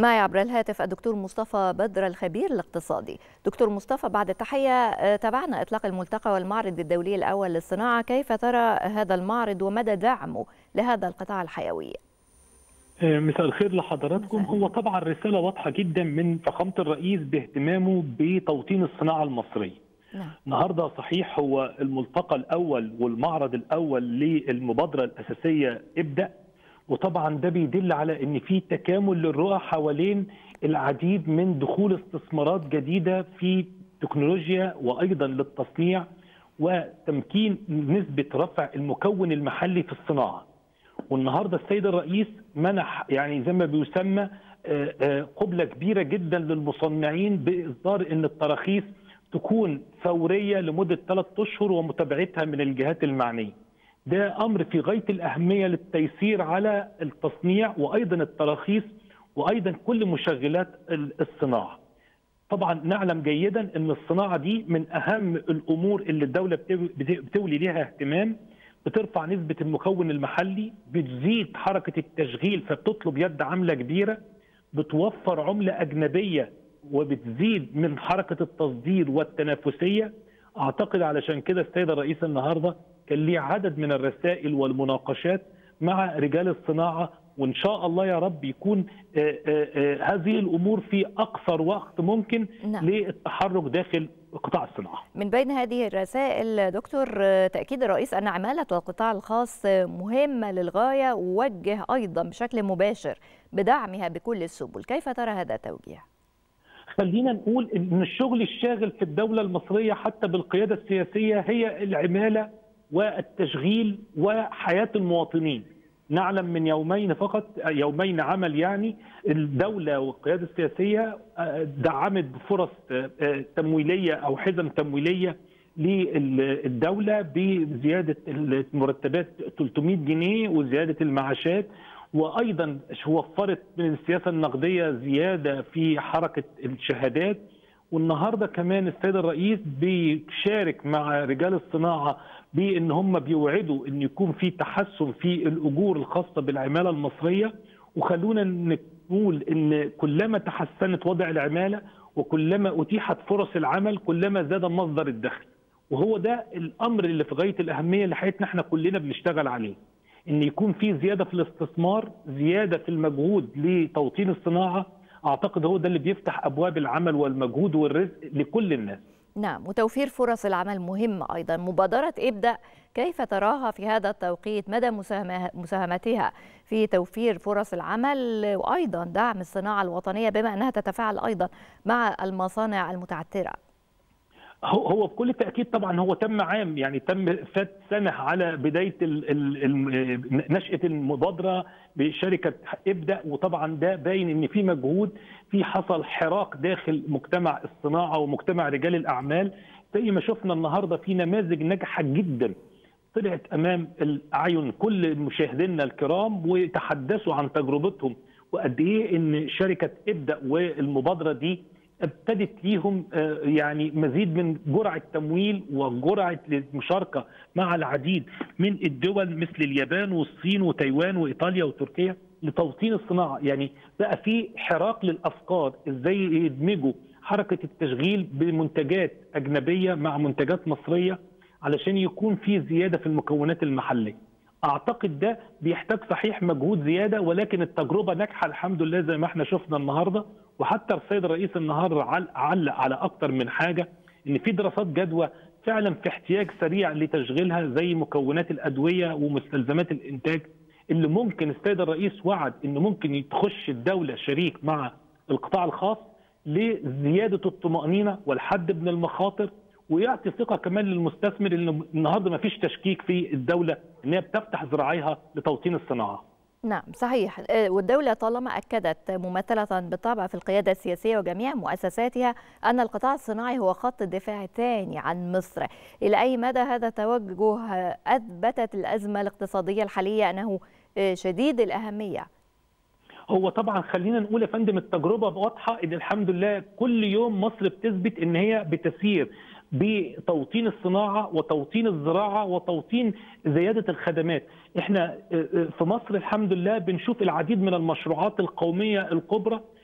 معي عبر الهاتف الدكتور مصطفى بدر الخبير الاقتصادي دكتور مصطفى بعد التحية تابعنا إطلاق الملتقى والمعرض الدولي الأول للصناعة كيف ترى هذا المعرض ومدى دعمه لهذا القطاع الحيوي مساء الخير لحضراتكم هو طبعا رسالة واضحة جدا من فخامة الرئيس باهتمامه بتوطين الصناعة المصرية نعم. النهارده صحيح هو الملتقى الاول والمعرض الاول للمبادره الاساسيه ابدا وطبعا ده بيدل على ان في تكامل للرؤى حوالين العديد من دخول استثمارات جديده في تكنولوجيا وايضا للتصنيع وتمكين نسبه رفع المكون المحلي في الصناعه. والنهارده السيد الرئيس منح يعني زي ما بيسمى قبله كبيره جدا للمصنعين باصدار ان التراخيص تكون فوريه لمده ثلاث اشهر ومتابعتها من الجهات المعنيه. ده امر في غايه الاهميه للتيسير على التصنيع وايضا التراخيص وايضا كل مشغلات الصناعه. طبعا نعلم جيدا ان الصناعه دي من اهم الامور اللي الدوله بتولي ليها اهتمام بترفع نسبه المكون المحلي، بتزيد حركه التشغيل فبتطلب يد عامله كبيره، بتوفر عمله اجنبيه وبتزيد من حركه التصدير والتنافسيه اعتقد علشان كده السيد الرئيس النهارده كان ليه عدد من الرسائل والمناقشات مع رجال الصناعه وان شاء الله يا رب يكون آآ آآ هذه الامور في اقصر وقت ممكن نعم. للتحرك داخل قطاع الصناعه. من بين هذه الرسائل دكتور تاكيد الرئيس ان عماله القطاع الخاص مهمه للغايه ووجه ايضا بشكل مباشر بدعمها بكل السبل، كيف ترى هذا التوجيه؟ خلينا نقول ان الشغل الشاغل في الدوله المصريه حتى بالقياده السياسيه هي العماله والتشغيل وحياه المواطنين. نعلم من يومين فقط يومين عمل يعني الدوله والقياده السياسيه دعمت بفرص تمويليه او حزم تمويليه للدوله بزياده المرتبات 300 جنيه وزياده المعاشات وايضا وفرت من السياسه النقديه زياده في حركه الشهادات والنهارده كمان السيد الرئيس بيشارك مع رجال الصناعه بان هم بيوعدوا ان يكون في تحسن في الاجور الخاصه بالعماله المصريه وخلونا نقول ان كلما تحسنت وضع العماله وكلما اتيحت فرص العمل كلما زاد مصدر الدخل وهو ده الامر اللي في غايه الاهميه اللي حياتنا احنا كلنا بنشتغل عليه ان يكون في زياده في الاستثمار زياده في المجهود لتوطين الصناعه اعتقد هو ده اللي بيفتح ابواب العمل والمجهود والرزق لكل الناس نعم وتوفير فرص العمل مهم ايضا مبادره ابدا كيف تراها في هذا التوقيت مدى مساهمتها في توفير فرص العمل وايضا دعم الصناعه الوطنيه بما انها تتفاعل ايضا مع المصانع المتعثره هو بكل تاكيد طبعا هو تم عام يعني تم فات سنه على بدايه ال ال نشاه المبادره بشركه ابدا وطبعا ده باين ان في مجهود في حصل حراك داخل مجتمع الصناعه ومجتمع رجال الاعمال زي ما شفنا النهارده في نماذج ناجحه جدا طلعت امام الاعين كل مشاهدينا الكرام وتحدثوا عن تجربتهم وقد ايه ان شركه ابدا والمبادره دي ابتدت ليهم يعني مزيد من جرعه تمويل وجرعه المشاركه مع العديد من الدول مثل اليابان والصين وتايوان وايطاليا وتركيا لتوطين الصناعه، يعني بقى في حراك للافكار ازاي يدمجوا حركه التشغيل بمنتجات اجنبيه مع منتجات مصريه علشان يكون في زياده في المكونات المحليه. اعتقد ده بيحتاج صحيح مجهود زياده ولكن التجربه ناجحه الحمد لله زي ما احنا شفنا النهارده وحتى السيد الرئيس النهارده علق على اكتر من حاجه ان في دراسات جدوى فعلا في احتياج سريع لتشغيلها زي مكونات الادويه ومستلزمات الانتاج اللي ممكن السيد الرئيس وعد ان ممكن تخش الدوله شريك مع القطاع الخاص لزياده الطمانينه والحد من المخاطر ويعطي ثقه كمان للمستثمر ان النهارده ما فيش تشكيك في الدوله ان هي بتفتح ذراعيها لتوطين الصناعه. نعم صحيح والدولة طالما أكدت ممثلة بالطبع في القيادة السياسية وجميع مؤسساتها أن القطاع الصناعي هو خط الدفاع الثاني عن مصر إلى أي مدى هذا التوجه أثبتت الأزمة الاقتصادية الحالية أنه شديد الأهمية هو طبعا خلينا نقول يا فندم التجربه واضحه ان الحمد لله كل يوم مصر بتثبت ان هي بتسير بتوطين الصناعه وتوطين الزراعه وتوطين زياده الخدمات احنا في مصر الحمد لله بنشوف العديد من المشروعات القوميه الكبرى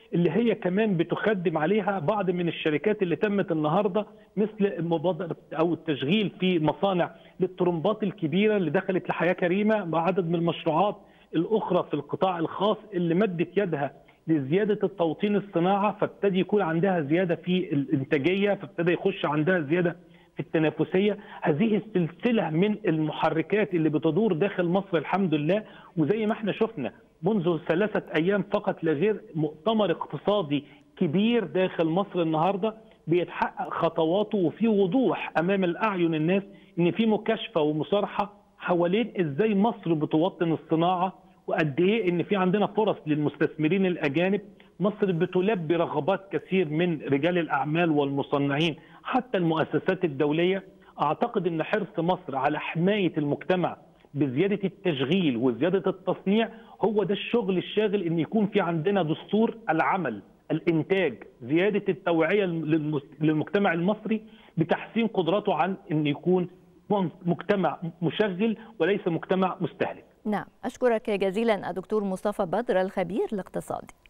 اللي هي كمان بتخدم عليها بعض من الشركات اللي تمت النهارده مثل مبادره او التشغيل في مصانع للطرمبات الكبيره اللي دخلت لحياه كريمه مع عدد من المشروعات الاخرى في القطاع الخاص اللي مدت يدها لزياده التوطين الصناعه فابتدي يكون عندها زياده في الانتاجيه فابتدى يخش عندها زياده في التنافسيه هذه السلسله من المحركات اللي بتدور داخل مصر الحمد لله وزي ما احنا شفنا منذ ثلاثه ايام فقط لا غير مؤتمر اقتصادي كبير داخل مصر النهارده بيتحقق خطواته وفي وضوح امام الاعين الناس ان في مكاشفه ومصارحه حوالين ازاي مصر بتوطن الصناعه وقد ايه ان في عندنا فرص للمستثمرين الاجانب مصر بتلبي رغبات كثير من رجال الاعمال والمصنعين حتى المؤسسات الدوليه اعتقد ان حرص مصر على حمايه المجتمع بزياده التشغيل وزياده التصنيع هو ده الشغل الشاغل ان يكون في عندنا دستور العمل الانتاج زياده التوعيه للمجتمع المصري بتحسين قدراته عن ان يكون مجتمع مشغل وليس مجتمع مستهلك نعم أشكرك جزيلا الدكتور مصطفى بدر الخبير الاقتصادي